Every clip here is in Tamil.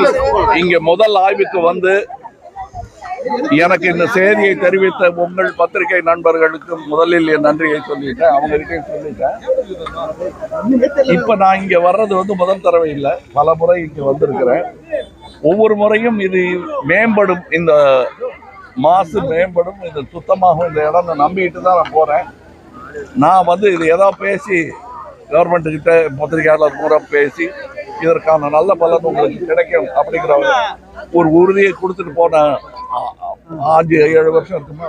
இங்க முதல் ஆய்வுக்கு வந்து எனக்கு இந்த செய்தியை தெரிவித்த உங்கள் பத்திரிகை நண்பர்களுக்கு முதலில் என் நன்றியை சொல்லிட்டேன் அவங்க கிட்டே சொல்லிட்டேன் இப்ப நான் இங்க வர்றது வந்து முதல் தடவை இல்லை பல முறை இங்க வந்திருக்கிறேன் ஒவ்வொரு முறையும் இது மேம்படும் இந்த மாசு மேம்படும் இது சுத்தமாகும் இந்த இடம் நம்பிட்டு தான் நான் போறேன் நான் வந்து இது ஏதோ பேசி கவர்மெண்ட் கிட்ட பத்திரிகையாளர் மூலம் பேசி இதற்கான நல்ல பலன் உங்களுக்கு கிடைக்கும் அப்படிங்கிற ஒரு உறுதியை கொடுத்துட்டு போன ஆ- அஞ்சு ஏழு வருஷம் இருக்குமா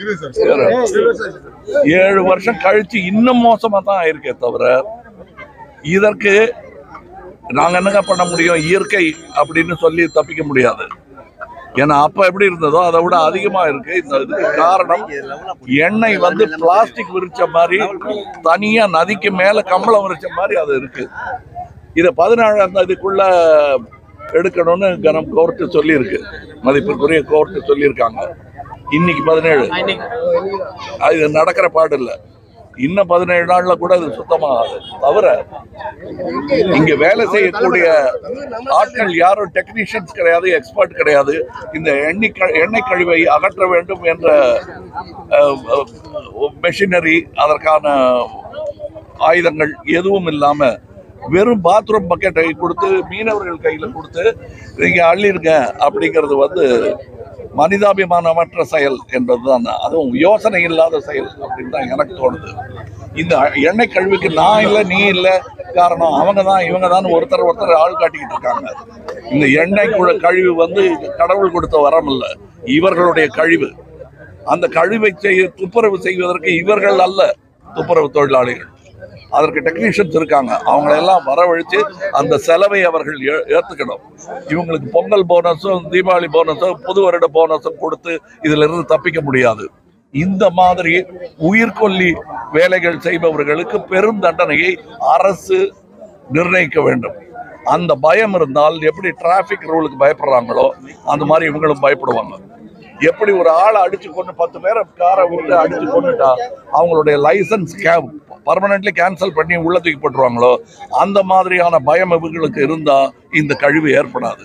ஏழு- ஏழு வருஷம் கழிச்சு இன்னும் மோசமா தான் இருக்கே தவிர இதற்கு நாங்க என்னங்க பண்ண முடியும் இயற்கை அப்படின்னு சொல்லி தப்பிக்க முடியாது ஏன்னா அப்ப எப்படி இருந்ததோ அதை விட அதிகமா இருக்கு இந்த இதுக்கு காரணம் எண்ணெய் வந்து பிளாஸ்டிக் விரிச்ச மாதிரி தனியா நதிக்கு மேல கம்பளம் விரிச்ச மாதிரி அது இருக்கு இதை பதினேழாம் தேதிக்குள்ள எடுக்கணும்னு கனம் கோர்ட்டு சொல்லியிருக்கு மதிப்பிற்குரிய கோர்ட்டு சொல்லியிருக்காங்க இன்னைக்கு பதினேழு அது நடக்கிற பாடு இல்லை இன்னும் பதினேழு நாள்ல கூட அது சுத்தமாகாது தவிர இங்க வேலை செய்யக்கூடிய ஆட்கள் யாரும் டெக்னீஷியன்ஸ் கிடையாது எக்ஸ்பர்ட் கிடையாது இந்த எண்ணெய் க- எண்ணெய் கழிவை அகற்ற வேண்டும் என்ற மெஷினரி அதற்கான ஆயுதங்கள் எதுவும் இல்லாம வெறும் பாத்ரூம் பக்கெட்டை கொடுத்து மீனவர்கள் கையில கொடுத்து நீங்க அள்ளிருங்க அப்படிங்கிறது வந்து மனிதாபிமானமற்ற செயல் என்பதுதான் அதுவும் யோசனை இல்லாத செயல் அப்படின்னு தான் எனக்கு தோணுது இந்த எண்ணெய் கழிவுக்கு நான் இல்லை நீ இல்லை காரணம் அவங்க தான் இவங்க தான் ஒருத்தர் ஒருத்தர் ஆள் காட்டிக்கிட்டு இருக்காங்க இந்த எண்ணெய் குழ- கழிவு வந்து கடவுள் கொடுத்த வரம் இல்ல இவர்களுடைய கழிவு அந்த கழிவை செய்ய துப்புரவு செய்வதற்கு இவர்கள் அல்ல துப்புரவு தொழிலாளிகள் அதற்கு டெக்னீஷியன்ஸ் இருக்காங்க அவங்களெல்லாம் வரவழைச்சு அந்த செலவை அவர்கள் ஏ- ஏத்துக்கணும் இவங்களுக்கு பொங்கல் போனஸும் தீபாவளி போனஸும் புது வருட போனஸும் கொடுத்து இதுல இருந்து தப்பிக்க முடியாது இந்த மாதிரி உயிர்கொல்லி வேலைகள் செய்பவர்களுக்கு பெரும் தண்டனையை அரசு நிர்ணயிக்க வேண்டும் அந்த பயம் இருந்தால் எப்படி டிராஃபிக் ரூலுக்கு பயப்படுறாங்களோ அந்த மாதிரி இவங்களும் பயப்படுவாங்க எப்படி ஒரு ஆளை அடிச்சு கொண்டு பத்து பேரை காரை விட்டு அடிச்சு கொண்டுட்டா அவங்களுடைய லைசன்ஸ் கேப் பர்மனன்ட்லி கேன்சல் பண்ணி உள்ள தூக்கி போட்டுருவாங்களோ அந்த மாதிரியான பயம் இவங்களுக்கு இருந்தா இந்த கழிவு ஏற்படாது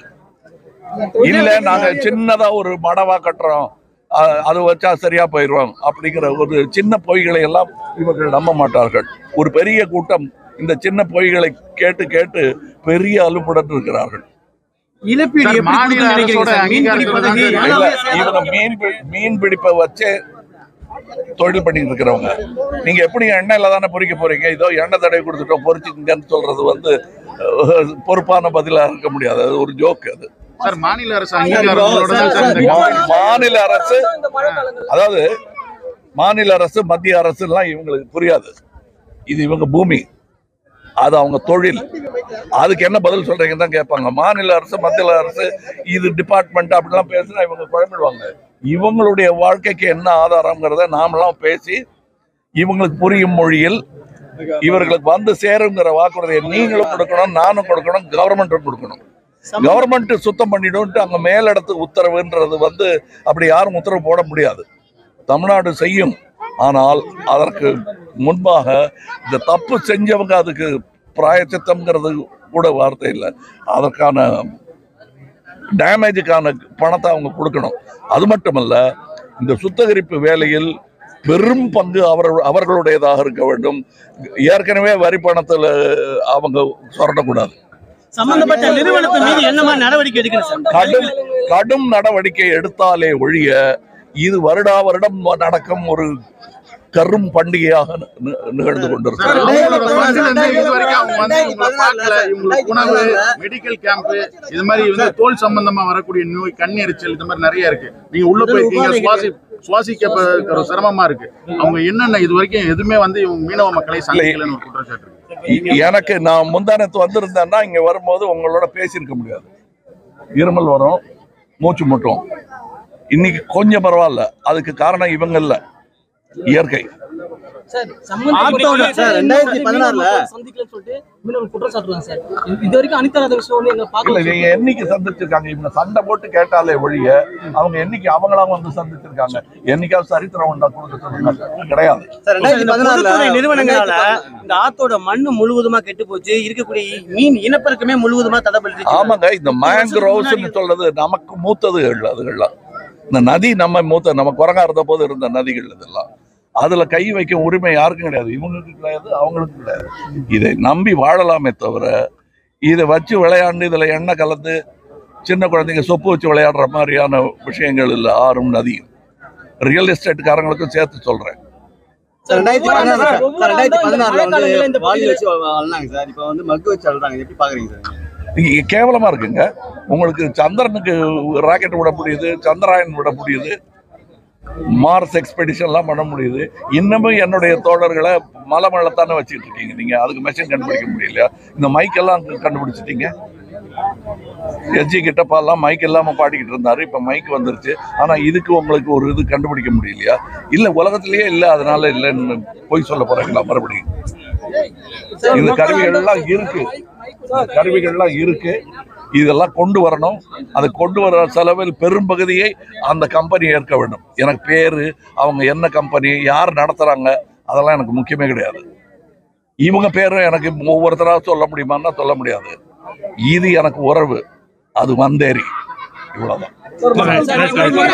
இல்ல நாங்க சின்னதா ஒரு மடவா கட்டுறோம் அ- அது வச்சா சரியா போயிடுவோம் அப்படிங்கிற ஒரு சின்ன பொய்களை எல்லாம் இவர்கள் நம்ப மாட்டார்கள் ஒரு பெரிய கூட்டம் இந்த சின்ன பொய்களை கேட்டு கேட்டு பெரிய அலுப்புடன் இருக்கிறார்கள் இழப்பீடு சார், எப்படி மாநில கொடுக்கணும்னு நினைக்கிறீங்க அரசோட சார்? மீன் அங்கீகாரத்துல பிடிப்பதற்கு தாங்க இல்ல எல்லாமே இவங்க மீன் பி- மீன் பிடிப்பை வச்சே தொழில் பண்ணிட்டு இருக்கிறவங்க நீங்க எப்படி எண்ணெயில தானே பொறிக்க போறீங்க இதோ எண்ணெய் தடவை கொடுத்துட்டோம் பொறிச்சுங்கன்னு சொல்றது வந்து அஹ், பொறுப்பான பதிலா இருக்க முடியாது அது ஒரு ஜோக் அது சார் மாநில அரசு அங்கீகாரங்களோட தான் சார் இந்த மா- மாநில அரசு அதாவது மாநில அரசு மத்திய அரசு எல்லாம் இவங்களுக்கு புரியாது இது இவங்க பூமி அது அவங்க தொழில் அதுக்கு என்ன பதில் சொல்றீங்கன்னு தான் கேட்பாங்க மாநில அரசு மத்திய அரசு இது டிபார்ட்மெண்ட் அப்படிலாம் பேசினா இவங்க குழம்பிடுவாங்க இவங்களுடைய வாழ்க்கைக்கு என்ன ஆதாரம்ங்கிறத நாமெல்லாம் பேசி இவங்களுக்கு புரியும் மொழியில் இவர்களுக்கு வந்து சேருங்கிற வாக்குறுதியை நீங்களும் கொடுக்கணும் நானும் கொடுக்கணும் கவர்மெண்ட்டும் கொடுக்கணும் கவர்மெண்ட் சுத்தம் பண்ணிடும்ட்டு அங்க மேலிடத்து உத்தரவுன்றது வந்து அப்படி யாரும் உத்தரவு போட முடியாது தமிழ்நாடு செய்யும் ஆனால் அதற்கு முன்பாக இந்த தப்பு செஞ்சவங்க அதுக்கு பிராயச்சித்தம்ங்கிறது கூட வார்த்தை இல்லை அதற்கான டேமேஜுக்கான பணத்தை அவங்க கொடுக்கணும் அது மட்டுமல்ல இந்த சுத்திகரிப்பு வேலையில் பெரும் பங்கு அவர் அவர்களுடையதாக இருக்க வேண்டும் ஏற்கனவே வரி பணத்தில் அவங்க சுரண்டக்கூடாது சம்பந்தப்பட்ட நிறுவனத்தின் மீது என்ன மாதிரி நடவடிக்கை எடுக்கணும் சார் கடும் கடும் நடவடிக்கை எடுத்தாலே ஒழிய இது வருடா வருடம் நடக்கும் ஒரு கரும் பண்டிகையாக நி- நிகழ்ந்து சார், கொண்டிருக்கிறது அவங்களோட ஃபண்ட்ல இருந்து இது வரைக்கும் அவங்க வந்து இவங்களை பார்க்கல இவங்களுக்கு உணவு மெடிக்கல் கேம்ப் இது மாதிரி வந்து தோல் சம்பந்தமா வரக்கூடிய நோய் கண்ணெரிச்சல் இந்த மாதிரி நிறைய இருக்கு நீங்க உள்ள போயிருக்கீங்க சுவாசி சுவாசிக்க ப- ஒரு சிரமமா இருக்கு அவங்க என்னென்ன இது வரைக்கும் எதுவுமே வந்து இவங்க மீனவ மக்களை சந்திக்கலன்னு ஒரு குற்றச்சாட்டு இருக்கு எனக்கு நான் முந்தானத்து வந்திருந்தேன்னா இங்க வரும்போது உங்களோட பேசியிருக்க முடியாது இருமல் வரும் மூச்சு முட்டும் இன்னைக்கு கொஞ்சம் பரவாயில்ல அதுக்கு காரணம் இவங்க இல்ல இயற்கை ஆட்டோட சார், 2016 சந்திக்கலன்னு சொல்லிட்டு மீனவர்கள் குற்றம் சாட்டுறாங்க சார் இது- இது வரைக்கும் அனிதராத விஷயம் வந்து எங்க இல்ல பார்க்கல நீங்க என்னைக்கு சந்திச்சிருக்காங்க இவங்க சண்டை போட்டு கேட்டாலே ஒழிய அவங்க என்னைக்கு அவங்களா வந்து சந்திச்சிருக்காங்க என்னைக்காவது சரித்திரம் உண்டா கொடுக்க சொல்லுங்க கிடையாது சார் ரெண்டாயிரத்தி இந்த பதினாறுல பொதுத்துறை நிறுவனங்களால இந்த ஆத்தோட மண்ணு முழுவதுமா கெட்டு போச்சு இருக்கக்கூடிய மீன் இனப்பெருக்கமே முழுவதுமா தடைபட்டு ஆமாங்க இந்த மேங்க்ரோவ்ஸ்னு சொல்றது நமக்கு மூத்ததுகள் அதுகள்லாம் இந்த நதி நம்ம மூத்த நம்ம குரங்கா இருந்த போது இருந்த நதிகள் இதெல்லாம் அதுல கை வைக்க உரிமை யாருக்கும் கிடையாது இவங்களுக்கு கிடையாது அவங்களுக்கு கிடையாது இதை நம்பி வாழலாமே தவிர இதை வச்சு விளையாண்டு இதுல எண்ணெய் கலந்து சின்ன குழந்தைங்க சொப்பு வச்சு விளையாடுற மாதிரியான விஷயங்கள் இல்லை ஆறும் நதியும் ரியல் எஸ்டேட்டுக்காரங்களுக்கும் சேர்த்து சொல்றேன் சார் ரெண்டாயிரத்தி பதினாறு சார் ஒவ்வொரு சார் ரெண்டாயிரத்தி ஆண்டும் பதினாறுல மழைக்காலங்கள்ல இந்த வந்து வாலி பகுதியில- வச்சு அழனாங்க சார் இப்போ வந்து மக்கு வச்சு அழுறாங்க எப்படி பாக்குறீங்க சார் இங்க கேவலமா இருக்குங்க உங்களுக்கு சந்திரனுக்கு ராக்கெட் விட முடியுது சந்திராயன் விட முடியுது மார்ஸ் எக்ஸ்பெடிஷன்லாம் பண்ண முடியுது இன்னமும் என்னுடைய தோழர்களை மலை மேலத்தானே வச்சுட்டு இருக்கீங்க நீங்க அதுக்கு மெஷின் கண்டுபிடிக்க முடியல இந்த மைக் எல்லாம் கண்டுபிடிச்சிட்டீங்க எஸ்ஜி கிட்டப்பாலாம் மைக் இல்லாம பாடிக்கிட்டு இருந்தாரு இப்ப மைக் வந்துருச்சு ஆனா இதுக்கு உங்களுக்கு ஒரு இது கண்டுபிடிக்க முடியலையா இல்ல உலகத்திலேயே இல்ல அதனால இல்லைன்னு போய் சொல்ல போறீங்களா மறுபடியும் இந்த கருவிகள்லாம் இருக்கு இந்த கருவிகள்லாம் இருக்கு இதெல்லாம் கொண்டு வரணும் அதை கொண்டு வர செலவில் பெரும்பகுதியை அந்த கம்பெனி ஏற்க வேண்டும் எனக்கு பேரு அவங்க என்ன கம்பெனி யார் நடத்துறாங்க அதெல்லாம் எனக்கு முக்கியமே கிடையாது இவங்க பேரும் எனக்கு ஒவ்வொருத்தரா சொல்ல முடியுமான்னா சொல்ல முடியாது இது எனக்கு உறவு அது வந்தேரி இவ்வளவுதான் சார்,